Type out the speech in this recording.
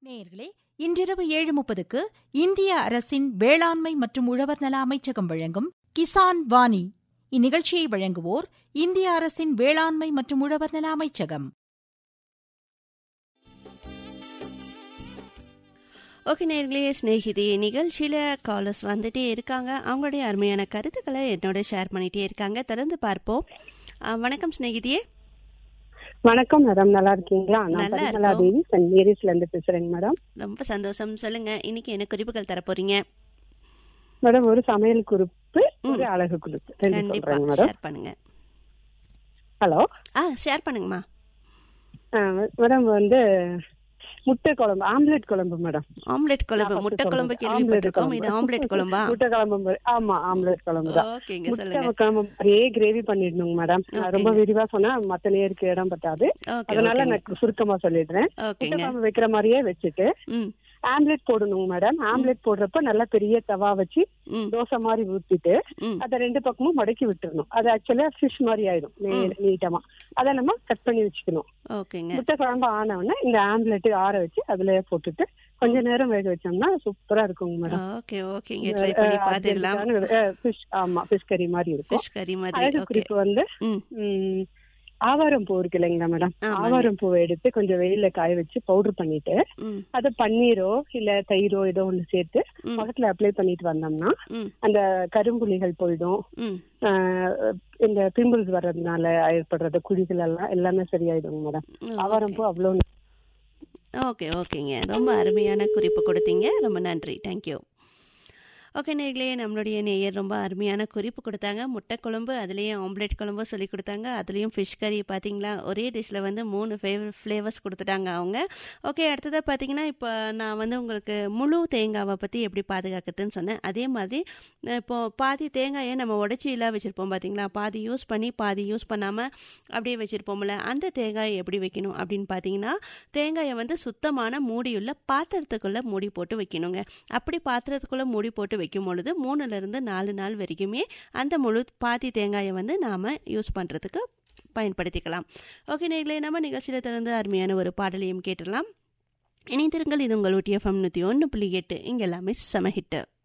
நேயர்களே இன்றிரவு ஏழு முப்பதுக்கு இந்திய அரசின் வேளாண்மை மற்றும் உழவர் நல அமைச்சகம் வழங்கும் கிசான் வாணி இந்நிகழ்ச்சியை வழங்குவோர் இந்திய அரசின் வேளாண்மை மற்றும் உழவர் நல அமைச்சகம் ஓகே நேர்களே ஸ்நேகிதி நிகழ்ச்சியில் காலர்ஸ் வந்துட்டே இருக்காங்க அவங்களுடைய அருமையான கருத்துக்களை என்னோட ஷேர் பண்ணிட்டே இருக்காங்க தொடர்ந்து பார்ப்போம் ஆ, வணக்கம் ஸ்நேகிதியே வணக்கம் மேடம் நல்லா இருக்கீங்களா நான் நல்லா பரிமலா இருக்கோம். தேவி சென்ட் மேரிஸ்ல இருந்து பேசுறேங்க மேடம் ரொம்ப சந்தோஷம் சொல்லுங்க இன்னைக்கு என்ன குறிப்புகள் தர போறீங்க மேடம் ஒரு சமையல் குறிப்பு ஒரு அழகு குறிப்பு ரெண்டு கண்டிப்பா சொல்றேங்க மேடம் ஷேர் பண்ணுங்க ஹலோ ஆ ஷேர் பண்ணுங்கம்மா மேடம் வந்து முட்டை குழம்பு ஆம்லெட் குழம்பு மேடம் ஆம்லெட் குழம்பு நான் முட்டை first குழம்பு சொல்றது. கேள்விப்பட்டிருக்கோம் ஆம்லெட் இது ஆம்லெட் குழம்பா முட்டை குழம்பு மாதிரி- ஆமா ஆம்லெட் குழம்பு தான் ஓகேங்க முட்டை சொல்லுங்க குழம்பு மாதிரியே கிரேவி பண்ணிடணுங்க மேடம் நான் ரொம்ப ஓகேங்க. விரிவா சொன்னா மத்த நேருக்கு இடம் பத்தாது ஓகே அதனால ஓகேங்க நான் சுருக்கமா சொல்லிடுறேன் முட்டை ஓகேங்க குழம்பு வைக்கிற மாதிரியே வச்சுட்டு ம் ஆம்லெட் போடணுங்க மேடம் ஆம்லெட் போடுறப்ப நல்லா பெரிய தவா வச்சு ம் தோசை மாதிரி ஊத்திட்டு ம் அத ரெண்டு பக்கமும் மடக்கி விட்டுறணும் அது ஆக்சுவலா ஃபிஷ் மாதிரி ஆயிடும் நே- நீட்டமா அத நம்ம கட் பண்ணி வச்சுக்கணும் ஓகேங்க முட்டை குழம்பு ஆன உடனே இந்த ஆம்லெட் ஆற வச்சு அதுல போட்டுட்டு கொஞ்ச நேரம் வேக வச்சோம்னா சூப்பரா இருக்குங்க மேடம் ஓகே ஓகேங்க ட்ரை பண்ணி பார்த்துடலாம் ஃபிஷ் ஆமா ஃபிஷ் கறி மாதிரி இருக்கும் ஃபிஷ் கறி மாதிரி அழகு ஓகே குறிப்பு வந்து ம் ம், ஆவாரம் பூ இருக்கு இல்லைங்களா மேடம் ஆமாங்க. ஆவாரம் பூவை எடுத்து கொஞ்சம் வெயில்ல காய வச்சு பவுடர் பண்ணிட்டு ம் அத பன்னீரோ இல்ல தயிரோ ஏதோ ஒண்ணு சேர்த்து ம். முகத்துல அப்ளை பண்ணிட்டு வந்தோம்னா ம் அந்த கரும்புலிகள் போயிடும் ம் ஆஹ் இந்த பிம்பிள்ஸ் வர்றதுனால ஏற்படுறது குழிகள் எல்லாம் எல்லாமே சரியாயிடுங்க மேடம் ஆவாரம் பூ அவ்வளவு ஓகே ஓகேங்க ரொம்ப அருமையான குறிப்பு கொடுத்தீங்க ரொம்ப நன்றி தேங்க்யூ ஓகே நேர்களே நம்மளுடைய நேயர் ரொம்ப அருமையான குறிப்பு கொடுத்தாங்க முட்டை குழம்பு அதுலேயும் ஆம்லெட் குழம்பு சொல்லி கொடுத்தாங்க அதுலேயும் ஃபிஷ் கறி பார்த்தீங்களா ஒரே டிஷ்ஷில் வந்து மூணு ஃபேவர் ஃப்ளேவர்ஸ் கொடுத்துட்டாங்க அவங்க ஓகே அடுத்ததாக பார்த்தீங்கன்னா இப்போ நான் வந்து உங்களுக்கு முழு தேங்காவை பற்றி எப்படி பாதுகாக்கிறதுன்னு சொன்னேன் அதே மாதிரி இப்போது பாதி தேங்காயை நம்ம உடச்சி எல்லாம் வச்சுருப்போம் பார்த்தீங்களா பாதி யூஸ் பண்ணி பாதி யூஸ் பண்ணாமல் அப்படியே வச்சுருப்போம்ல அந்த தேங்காயை எப்படி வைக்கணும் அப்படின்னு பார்த்தீங்கன்னா தேங்காயை வந்து சுத்தமான மூடியுள்ள பாத்திரத்துக்குள்ளே மூடி போட்டு வைக்கணுங்க அப்படி பாத்திரத்துக்குள்ளே மூடி போட்டு வைக்கும் பொழுது மூணுலேருந்து நாலு நாள் வரைக்குமே அந்த முழு பாதி தேங்காயை வந்து நாம் யூஸ் பண்ணுறதுக்கு பயன்படுத்திக்கலாம் ஓகே நேர்களே நம்ம நிகழ்ச்சியில் தொடர்ந்து அருமையான ஒரு பாடலையும் கேட்டுடலாம் இணைந்திருங்கள் இது உங்கள் ஊட்டி எஃப்எம் நூற்றி ஒன்று புள்ளி எட்டு இங்கே எல்லாமே செம ஹிட்டு